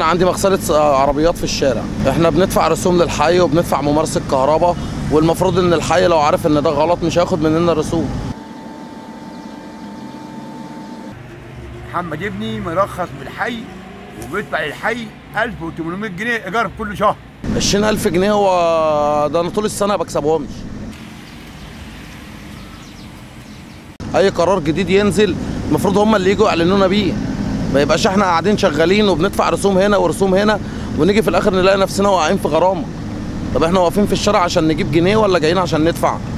انا عندي مغسله س- عربيات في الشارع احنا بندفع رسوم للحي وبندفع ممارسه كهرباء والمفروض ان الحي لو عارف ان ده غلط مش هياخد مننا رسوم محمد ابني مرخص بالحي وبيدفع للحي 1800 جنيه ايجار كل شهر 20000 جنيه هو ده انا طول السنه ما بكسبهمش اي قرار جديد ينزل المفروض هم اللي يجوا يعلنونا بيه ما يبقاش احنا قاعدين شغالين وبندفع رسوم هنا ورسوم هنا ونيجي في الاخر نلاقي نفسنا واقعين في غرامه طب احنا واقفين في الشارع عشان نجيب جنيه ولا جايين عشان ندفع